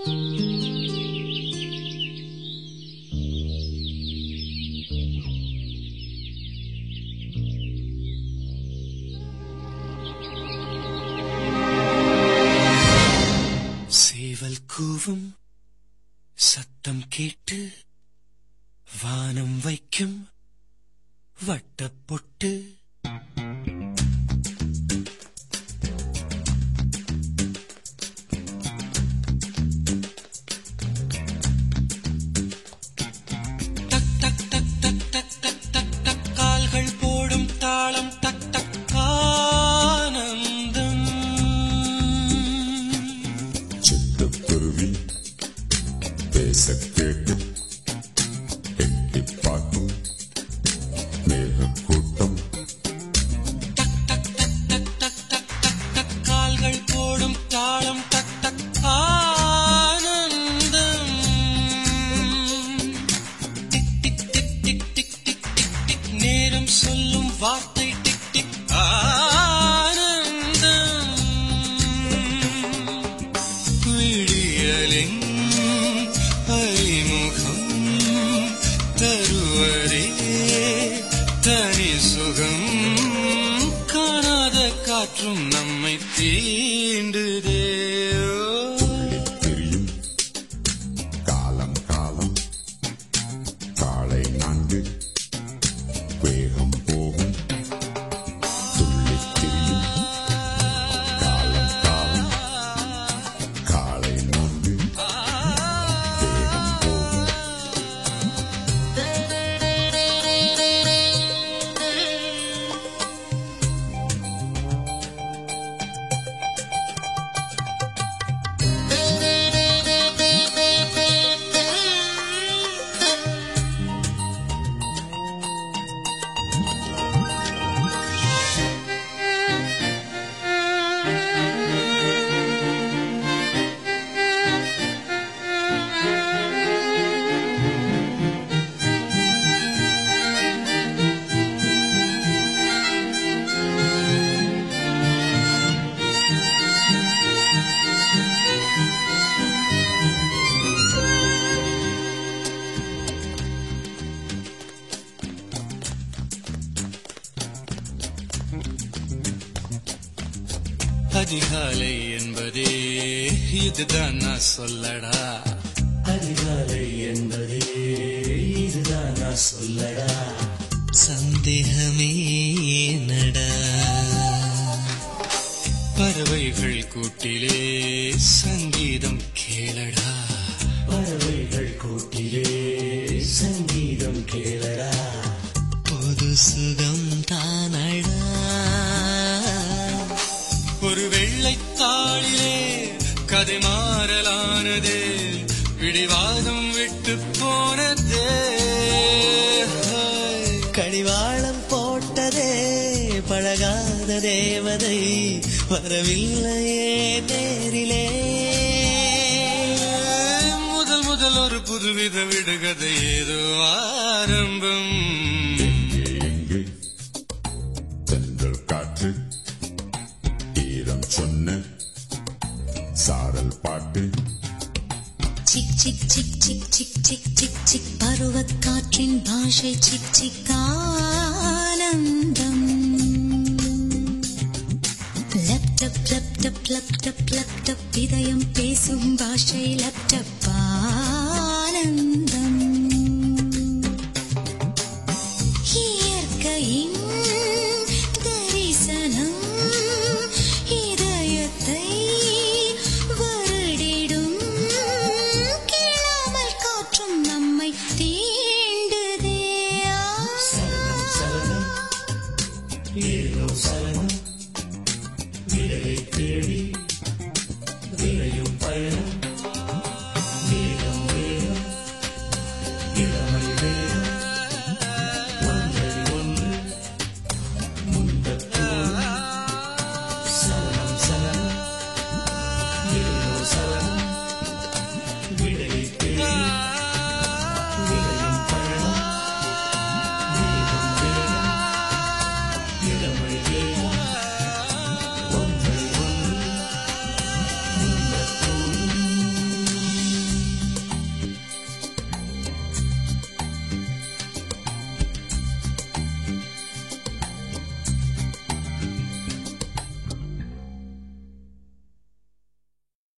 சேவல் கூவும் சத்தம் கேட்டு வானம் வைக்கும் வட்டப்பொட்டு டக் டக் டக் டக் டக் டக் டக் டக் கால்கள் போடும் தாளம் டக் டக் ஆனந்தம் சிட்டுக்குருவி பேச கேட்டு எட்டி பார்க்கும் மேகக்கூட்டம் கால்கள் போடும் தாளம் டக் டக் ஆனந்தம் tick tick tick tick tick tick tick tick நேரம் சொல்லும் வார்த்தை டிக் டிக் ஆனந்தம் விடியலின் அறிமுகம் தருவதே தனி சுகம் காணாத காற்றும் நம்மை தீண்டுதே தெரியும் காலம் காலம் காலை நான்கு வேகம் போகும் துள்ளித் திரியும் காலம் காலம் காலை நான்கு வேகம் போகும் அதிகாலை என்பதே இதுதான் நான் சொல்லடா அதிகாலை என்பதே இதுதான் நான் சொல்லடா சந்தேகமே நடா பறவைகள் கூட்டிலே சங்கீதம் கேளடா பறவைகள் கூட்டிலே சங்கீதம் கேளடா பொது சுகம் தானடா ஒரு வெள்ளைத்தாளிலே கதை மாறலானதே பிடிவாதம் விட்டு போனதே கடிவாளம் போட்டதே பழகாத தேவதை வரவில்லையே நேரிலே முதல் முதல் ஒரு புதுவித விடுகதை ஏதோ ஆரம்பம் எங்கே தென்றல் காற்று ஈரம் சொன்ன சாரல் பாட்டு சிக் சிக் சிக் சிக் சிக் சிக் சிக் சிக் பருவக் காற்றின் பாஷை சிக் சிக் ஆனந்தம் லப்டப் லப்டப் லப்டப் லப்டப் இதயம் பேசும் பாஷை லப்டப்